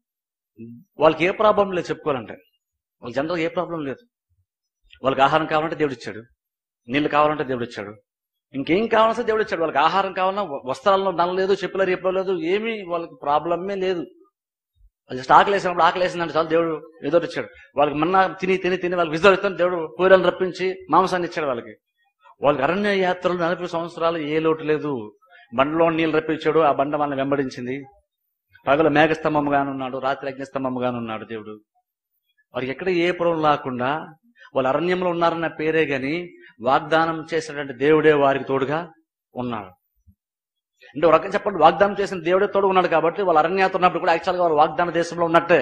వాళ్ళకి ఏ ప్రాబ్లం లేదు చెప్పుకోవాలంటే వాళ్ళకి జనరల్గా ఏ ప్రాబ్లం లేదు వాళ్ళకి ఆహారం కావాలంటే దేవుడు ఇచ్చాడు నీళ్లు కావాలంటే దేవుడు ఇచ్చాడు ఇంకేం కావాలంటే దేవుడు ఇచ్చాడు వాళ్ళకి ఆహారం కావాలన్నా వ- వస్త్రాల్లో నల్ల లేదు చెప్పుల రేపులో లేదు ఏమీ వాళ్ళకి ప్రాబ్లమే లేదు వాళ్ళు జస్ట్ ఆకలి వేసినప్పుడు ఆకలి వేసిందంటే చాలు దేవుడు ఏదో ఒకటి ఇచ్చాడు వాళ్ళకి మన్నా తిని తిని తిని వాళ్ళకి విజయం ఇస్తాను దేవుడు కూరలు రప్పించి మాంసాన్ని ఇచ్చాడు వాళ్ళకి వాళ్ళకి అరణ్య యాత్రలు నలభై సంవత్సరాలు ఏ లోటు లేదు బండలో నీళ్ళు రప్పించాడు ఆ బండ వాళ్ళని వెంబడించింది పగల మేఘస్తంభముగాను ఉన్నాడు రాత్రి అగ్నిస్తంభముగాను ఉన్నాడు దేవుడు వారికి ఎక్కడ ఏ పురం లేకుండా వాళ్ళు అరణ్యంలో ఉన్నారన్న పేరే గాని వాగ్దానం చేసినటువంటి దేవుడే వారికి తోడుగా ఉన్నాడు అంటే ఒక రకంగా చెప్పండి వాగ్దానం చేసిన దేవుడే తోడు ఉన్నాడు కాబట్టి వాళ్ళు అరణ్యాత ఉన్నప్పుడు కూడా యాక్చువల్గా వాళ్ళు వాగ్దాన దేశంలో ఉన్నట్టే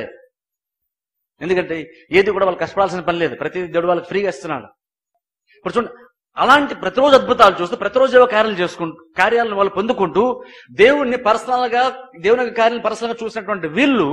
ఎందుకంటే ఏది కూడా వాళ్ళు కష్టపడాల్సిన పని లేదు ప్రతి దేవుడు వాళ్ళకి ఫ్రీగా ఇస్తున్నాడు ఇప్పుడు చూడండి అలాంటి ప్రతిరోజు అద్భుతాలు చూస్తూ ప్రతిరోజు ఏవో కార్యాలు చేసుకుంటూ కార్యాలను వాళ్ళు పొందుకుంటూ దేవుణ్ణి పర్సనల్ గా దేవుని యొక్క కార్యాలను పర్సనల్ గా చూసినటువంటి వీళ్ళు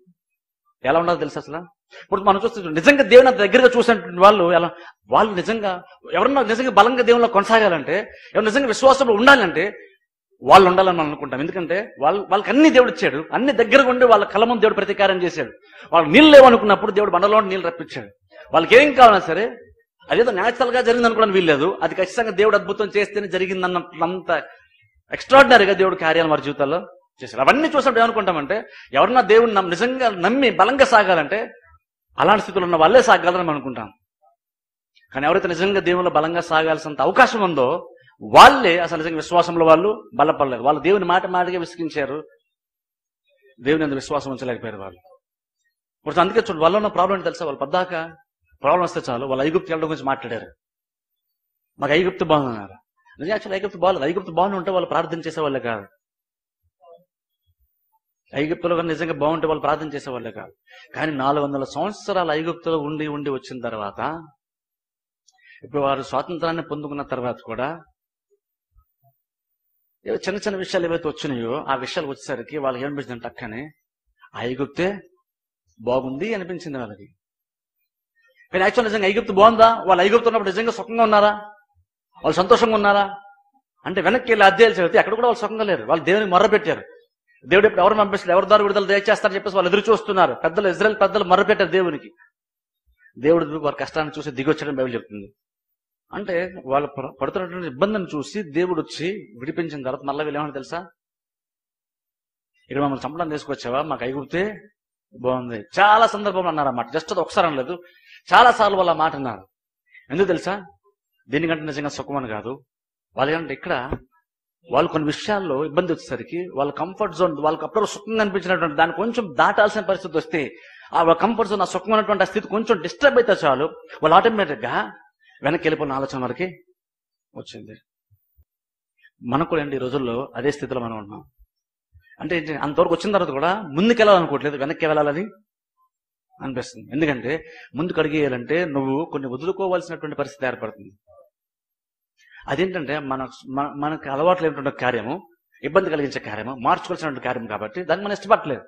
ఎలా ఉండాలో తెలుసు అసలు ఇప్పుడు మనం చూస్తే నిజంగా దేవుని అంత దగ్గరగా చూసినటువంటి వాళ్ళు ఎలా వాళ్ళు నిజంగా ఎవరన్నా నిజంగా బలంగా దేవునిలో కొనసాగాలంటే ఎవరు నిజంగా విశ్వాసంలో ఉండాలంటే వాళ్ళు ఉండాలని మనం అనుకుంటాం ఎందుకంటే వాళ్ళు వాళ్ళకి అన్ని దేవుడు ఇచ్చాడు అన్ని దగ్గరగా ఉండి వాళ్ళ కళ్ళ ముందు దేవుడు ప్రతీకారం చేశాడు వాళ్ళు నీళ్ళు లేవనుకున్నప్పుడు దేవుడు బండలో నీళ్ళు రప్పించాడు వాళ్ళకి ఏం కావాలన్నా సరే అదేదో న్యాచురల్ గా జరిగింది అనుకోవడం వీల్లేదు అది ఖచ్చితంగా దేవుడు అద్భుతం చేస్తేనే జరిగిందన్నంత ఎక్స్ట్రాడినరీగా దేవుడు కార్యాలు వారి జీవితాల్లో చేశారు అవన్నీ చూసినప్పుడు ఏమనుకుంటామంటే ఎవరన్నా దేవుడిని నమ్మి- నిజంగా నమ్మి బలంగా సాగాలంటే అలాంటి స్థితిలో ఉన్న వాళ్ళే సాగలరని మనం అనుకుంటాం కానీ ఎవరైతే నిజంగా దేవునిలో బలంగా సాగాల్సినంత అవకాశం ఉందో వాళ్ళే అసలు నిజంగా విశ్వాసంలో వాళ్ళు బలపడలేదు వాళ్ళు దేవుని మాట మాటగా విసిగించారు దేవుని అంత విశ్వాసం ఉంచలేకపోయారు వాళ్ళు ఇప్పుడు అందుకే చూడు వాళ్ళ ఉన్న ప్రాబ్లం ఏంటో తెలుసా వాళ్ళు పద్దాక ప్రాబ్లం వస్తే చాలు వాళ్ళు ఐగుప్తు వెళ్ళడం గురించి మాట్లాడారు మాకు ఐగుప్తు బాగున్నారు నిజం యాక్చువల్ ఐగుప్తు బాగాలేదు ఐగుప్తు బాగుండి ఉంటే వాళ్ళు ప్రార్థన చేసేవాళ్ళే కాదు ఐగుప్తులో కానీ నిజంగా బాగుంటే వాళ్ళు ప్రార్థన చేసేవాళ్ళే కాదు కానీ నాలుగు వందల సంవత్సరాలు ఐగుప్తులో ఉండి ఉండి వచ్చిన తర్వాత ఇప్పుడు వారు స్వాతంత్రాన్ని పొందుకున్న తర్వాత కూడా ఏవో చిన్న చిన్న విషయాలు ఏవైతే వచ్చినాయో ఆ విషయాలు వచ్చేసరికి వాళ్ళకి ఏమనిపించింది టక్కనే ఆ ఐగుప్తే బాగుంది అనిపించింది వాళ్ళకి కానీ యాక్చువల్ నిజంగా ఐగుప్తు బాగుందా వాళ్ళు ఐగుప్తు ఉన్నప్పుడు నిజంగా సుఖంగా ఉన్నారా వాళ్ళు సంతోషంగా ఉన్నారా అంటే వెనక్కి వెళ్ళి అధ్యాయాలు చదివితే అక్కడ కూడా వాళ్ళు సుఖంగా లేరు వాళ్ళు దేవునికి మొర్ర పెట్టారు దేవుడు ఇప్పుడు ఎవరు పంపిస్తారు ఎవరి ద్వారా విడుదల దయచేస్తారని చెప్పేసి వాళ్ళు ఎదురు చూస్తున్నారు పెద్దలు ఇజ్రాయల్ పెద్దలు మొర్ర పెట్టారు దేవునికి దేవుడు వారి కష్టాన్ని చూసి దిగొచ్చడం బైబిల్ చెప్తుంది అంటే వాళ్ళు ప- పడుతున్నటువంటి ఇబ్బందిని చూసి దేవుడు వచ్చి విడిపించిన తర్వాత మళ్ళీ వీళ్ళు ఏమన్నా తెలుసా ఇక్కడ మమ్మల్ని చంపడం తీసుకొచ్చావా మాకు ఐగుప్తే బాగుంది చాలా సందర్భంలో అన్నారు అన్నమాట జస్ట్ అది ఒకసారి అనలేదు చాలా సార్లు వాళ్ళు ఆ మాట అన్నారు ఎందుకు తెలుసా దీనికంటే నిజంగా సుఖం అని కాదు వాళ్ళకంటే ఇక్కడ వాళ్ళు కొన్ని విషయాల్లో ఇబ్బంది వచ్చేసరికి వాళ్ళ కంఫర్ట్ జోన్ వాళ్ళకి అప్పుడు సుఖంగా అనిపించినటువంటి దాన్ని కొంచెం దాటాల్సిన పరిస్థితి వస్తే ఆ కంఫర్ట్స్ ఆ సుఖమైనటువంటి ఆ స్థితి కొంచెం డిస్టర్బ్ అయితే చాలు వాళ్ళు ఆటోమేటిక్గా వెనక్కి వెళ్ళిపోయిన ఆలోచన మనకి వచ్చింది మనకు కూడా ఏంటి ఈ రోజుల్లో అదే స్థితిలో మనం ఉన్నాం అంటే ఏంటి అంతవరకు వచ్చిన తర్వాత కూడా ముందుకు వెళ్ళాలనుకోవట్లేదు వెనక్కి వెళ్ళాలని అనిపిస్తుంది ఎందుకంటే ముందుకు అడిగేయాలంటే నువ్వు కొన్ని వదులుకోవాల్సినటువంటి పరిస్థితి ఏర్పడుతుంది అదేంటంటే మన మన- మనకు అలవాట్లు ఏంటంటే కార్యము ఇబ్బంది కలిగించే కార్యము మార్చుకోవాల్సినటువంటి కార్యం కాబట్టి దాన్ని మనం ఇష్టపడలేదు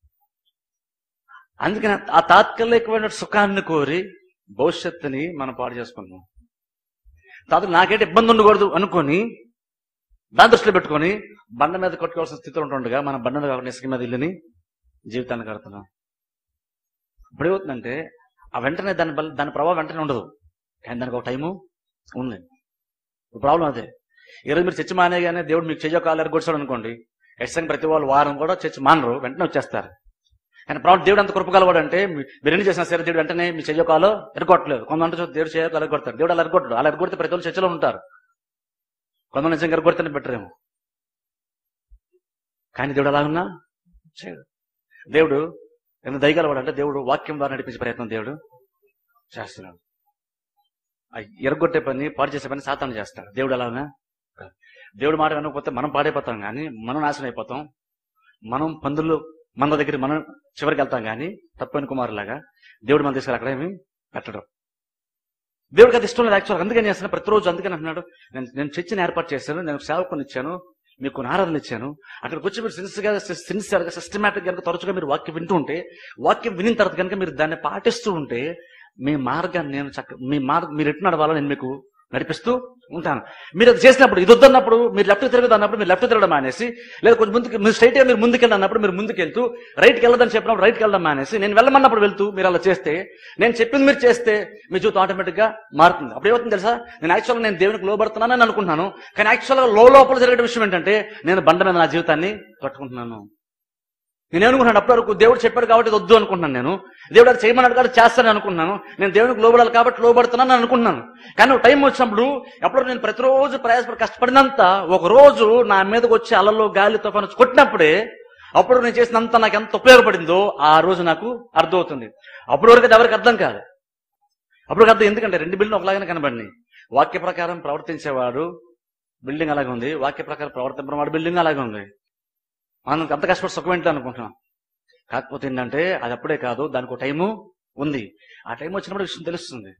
అందుకని ఆ తాత్కాలికమైన సుఖాన్ని కోరి భవిష్యత్తుని మనం పాడు చేసుకుంటున్నాం తాత నాకేంటి ఇబ్బంది ఉండకూడదు అనుకొని దాని దృష్టిలో పెట్టుకొని బండ మీద కొట్టుకోవాల్సిన స్థితిలో ఉంటుండగా మనం బండ మీద కాకుండా ఇసుక మీద ఇల్లుని జీవితాన్ని కడుతున్నాం ఇప్పుడు ఏమవుతుందంటే ఆ వెంటనే దాని బల- దాని ప్రభావం వెంటనే ఉండదు కానీ దానికి ఒక టైము ఉంది ప్రాబ్లం అదే ఈరోజు మీరు చర్చ మానేగానే దేవుడు మీకు చెయ్యో కాలు ఎరగొచ్చాడు అనుకోండి ఖచ్చితంగా ప్రతి వాళ్ళు వారం కూడా చర్చ మానరు వెంటనే వచ్చేస్తారు కానీ ప్రాబ్లం దేవుడు ఎంత కృపగలవాడు అంటే మీ- మీరు ఎన్ని చేసినా సరే దేవుడు వెంటనే మీ చెయ్యో కాలో ఎరగొట్టలేదు కొంతమంది చూస్తే దేవుడు చెయ్యో కాలు ఎరగొడతాడు దేవుడు అలా ఎరగొట్టడు అలా ఎరగొడితే ప్రతి వాళ్ళు చర్చలో ఉంటారు కొంతమంది నిజంగా ఎరగొడితేనే బెటర్ ఏమో కానీ దేవుడు అలా ఉన్నా చేయడు దేవుడు ఎంత దయగలవాడు అంటే దేవుడు వాక్యం ద్వారా నడిపించే ప్రయత్నం దేవుడు చేస్తున్నాడు ఆ ఎరగొట్టే పని పాడు చేసే పని సాతాను చేస్తాడు దేవుడు అలానే కాదు. దేవుడు మాట వినకపోతే మనం పాడైపోతాం కానీ మనం నాశనం అయిపోతాం మనం పందులు మన దగ్గర మనం చివరికి వెళ్తాం కానీ తప్పని కుమారులాగా దేవుడు మన తీసుకుని అక్కడ ఏమి పెట్టడం దేవుడికి అది ఇష్టం లేదు యాక్చువల్ అందుకని చేస్తాను ప్రతిరోజు అందుకని అంటున్నాడు నేను నేను చర్చిని ఏర్పాటు చేశాను నేను సేవకుని ఇచ్చాను మీకు కొన్ని ఆరాధనలు ఇచ్చాను అక్కడికి వచ్చి మీరు సిన్సియర్గా సిన్సియర్గా సిస్టమేటిక్ కనుక తరచుగా మీరు వాక్యం వింటూ ఉంటే వాక్యం వినిన తర్వాత కనుక మీరు దాన్ని పాటిస్తూ ఉంటే మీ మార్గాన్ని నేను చక్క మీ మార్గం మీరు ఎట్టు నడవాలో నేను మీకు నడిపిస్తూ ఉంటాను మీరు అది చేసినప్పుడు ఇది వద్దన్నప్పుడు మీరు లెఫ్ట్ తిరగదు అన్నప్పుడు మీరు లెఫ్ట్ తిరగడం మానేసి లేదా కొంచెం ముందుకు మీరు స్ట్రైట్ గా మీరు ముందుకెళ్ళి అన్నప్పుడు మీరు ముందుకు వెళ్తూ రైట్కి వెళ్ళదని చెప్పినప్పుడు రైట్కి వెళ్ళడం మానేసి నేను వెళ్ళమన్నప్పుడు వెళ్తూ మీరు అలా చేస్తే నేను చెప్పింది మీరు చేస్తే మీ జీవితం ఆటోమేటిక్ గా మారుతుంది అప్పుడు ఏమవుతుంది తెలుసా నేను యాక్చువల్గా నేను దేవునికి లోబడుతున్నానని అనుకుంటున్నాను కానీ యాక్చువల్గా లో లోపల జరిగే విషయం ఏంటంటే నేను బండ మీద నా జీవితాన్ని కట్టుకుంటున్నాను నేను ఏమనుకుంటున్నాను అప్పటి వరకు దేవుడు చెప్పాడు కాబట్టి ఇది వద్దు అనుకుంటున్నాను నేను దేవుడు అది చేయమన్నాడు కాబట్టి చేస్తానని అనుకుంటున్నాను నేను దేవునికి లోబడాలి కాబట్టి లోబడుతున్నాను అనుకుంటున్నాను కానీ ఒక టైం వచ్చినప్పుడు ఎప్పుడు నేను ప్రతిరోజు ప్రయాసపడి కష్టపడినంత ఒక రోజు నా మీదకి వచ్చి అలల్లో గాలి తుఫాను వచ్చి కొట్టినప్పుడే అప్పుడు నేను చేసినంత నాకు ఎంత ఉపయోగపడిందో ఆ రోజు నాకు అర్థమవుతుంది అప్పుడు వరకు అది ఎవరికి అర్థం కాదు అప్పుడు అర్థం ఎందుకంటే రెండు బిల్డింగ్ ఒకలాగానే కనబడినాయి వాక్య ప్రకారం ప్రవర్తించేవాడు బిల్డింగ్ అలాగే ఉంది వాక్య ప్రకారం ప్రవర్తింపవాడు బిల్డింగ్ అలాగే ఉంది మనం అంత కష్టపడి సుఖం ఏంటి అనుకుంటున్నాం కాకపోతే ఏంటంటే అది అప్పుడే కాదు దానికి ఒక టైము ఉంది ఆ టైం వచ్చినప్పుడు విషయం తెలుస్తుంది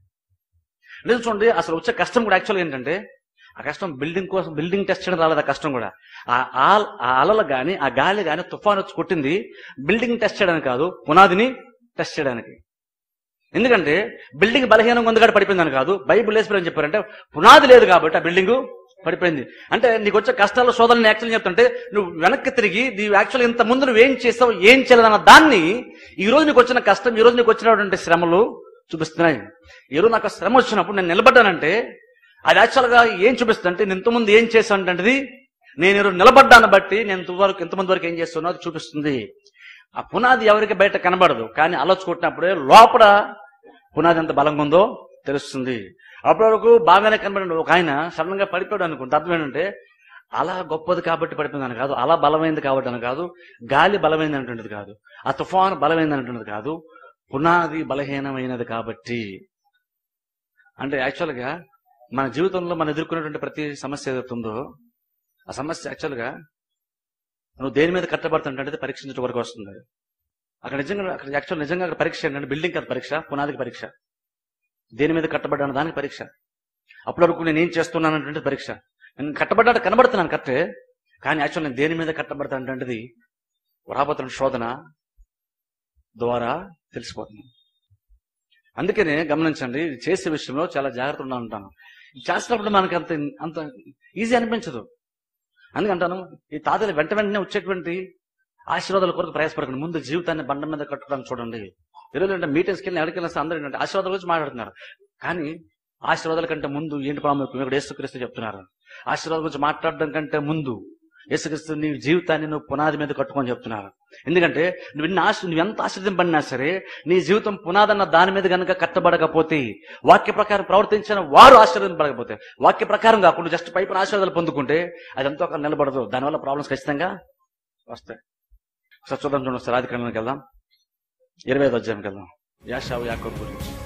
లేదు చూడండి అసలు వచ్చే కష్టం కూడా యాక్చువల్గా ఏంటంటే ఆ కష్టం బిల్డింగ్ కోసం బిల్డింగ్ టెస్ట్ చేయడం రాలేదు ఆ కష్టం కూడా ఆ ఆల్ ఆ అలలు గాని ఆ గాలి గాని తుఫాన్ వచ్చి కొట్టింది బిల్డింగ్ టెస్ట్ చేయడానికి కాదు పునాదిని టెస్ట్ చేయడానికి ఎందుకంటే బిల్డింగ్ బలహీనంగా ఉంది కాబట్టి పడిపోయిందని కాదు బైబిల్ వేసి అని చెప్పారంటే పునాది లేదు కాబట్టి ఆ బిల్డింగ్ పడిపోయింది అంటే నీకు వచ్చే కష్టాలు శోధనని యాక్చువల్ చెప్తుంటే నువ్వు వెనక్కి తిరిగి నీవు యాక్చువల్ ఇంత ముందు నువ్వు ఏం చేస్తావు ఏం చేయలేదన్న దాన్ని ఈ రోజు నీకు వచ్చిన కష్టం ఈ రోజు నీకు వచ్చినటువంటి శ్రమలు చూపిస్తున్నాయి ఈ రోజు నాకు ఆ శ్రమ వచ్చినప్పుడు నేను నిలబడ్డానంటే అది యాక్చువల్గా ఏం చూపిస్తుందంటే నేను ఇంతకుముందు ఏం చేశానంటే నేను ఈరోజు నిలబడ్డాను బట్టి నేను ఇంతవరకు ఇంతమంది వరకు ఏం చేస్తున్నా అది చూపిస్తుంది ఆ పునాది ఎవరికి బయట కనబడదు కానీ ఆలోచుకుంటున్నప్పుడే లోపల పునాది ఎంత బలంగా ఉందో తెలుస్తుంది అప్పటి వరకు బాగానే కనబడి ఒక ఆయన సడన్ గా పడిపోయాడు అనుకుంటే అర్థం ఏంటంటే అలా గొప్పది కాబట్టి పడిపోయిందని కాదు అలా బలమైంది కాబట్టి అని కాదు గాలి బలమైంది అంటున్నది కాదు ఆ తుఫాను బలమైంది అంటున్నది కాదు పునాది బలహీనమైనది కాబట్టి అంటే యాక్చువల్గా మన జీవితంలో మనం ఎదుర్కొనేటువంటి ప్రతి సమస్య ఏదైతే ఉందో ఆ సమస్య యాక్చువల్గా నువ్వు దేని మీద కట్టబడుతుంటే పరీక్షించడం వరకు వస్తుంది అక్కడ నిజంగా అక్కడ యాక్చువల్ నిజంగా అక్కడ పరీక్ష ఏంటంటే బిల్డింగ్ కాదు పరీక్ష పునాదికి పరీక్ష దేని మీద కట్టబడ్డాను దానికి పరీక్ష అప్పటి వరకు నేను ఏం చేస్తున్నానంటే పరీక్ష నేను కట్టబడ్డా కనబడుతున్నాను కరెక్టే కానీ యాక్చువల్ నేను దేని మీద కట్టబడతానంటే రాబోతున్న శోధన ద్వారా తెలిసిపోతుంది అందుకనే గమనించండి ఇది చేసే విషయంలో చాలా జాగ్రత్త ఉండాలి అంటాను ఇది చేస్తున్నప్పుడు మనకి అంత అంత ఈజీ అనిపించదు అందుకంటాను ఈ తాతలు వెంట వెంటనే వచ్చేటువంటి ఆశీర్వాదాల కొరకు ప్రయాసపడకండి ముందు జీవితాన్ని బండ మీద కట్టుకోవడానికి చూడండి ఈరోజు అంటే మీటింగ్స్కి వెళ్ళి ఎక్కడికి వెళ్ళిన అందరూ ఏంటంటే ఆశీర్వాదాల గురించి మాట్లాడుతున్నారు కానీ ఆశీర్వాదాల కంటే ముందు ఏంటి ప్రాముఖ్యం ఇక్కడ యేసుక్రీస్తు చెప్తున్నారు ఆశీర్వాదాల గురించి మాట్లాడడం కంటే ముందు యేసుక్రీస్తు నీ జీవితాన్ని నువ్వు పునాది మీద కట్టుకొని చెప్తున్నారు ఎందుకంటే నువ్వు ఎన్ని ఆశ నువ్వు ఎంత ఆశ్రదింపడినా సరే నీ జీవితం పునాదన్న దాని మీద గనుక కట్టబడకపోతే వాక్య ప్రకారం ప్రవర్తించిన వారు ఆశీర్వదింపడకపోతే వాక్య ప్రకారం కాకుండా జస్ట్ పైపు ఆశీర్వాదాలు పొందుకుంటే అది ఎంతో ఒక నిలబడదు దానివల్ల ప్రాబ్లమ్స్ ఖచ్చితంగా వస్తాయి ఒకసారి చూద్దాం చూడండి ఒకసారి ఆది కాలంలోకి వెళ్దాం ఇరవై ఐదు అధ్యాయం కదా యాషావు యాకోబు గురించి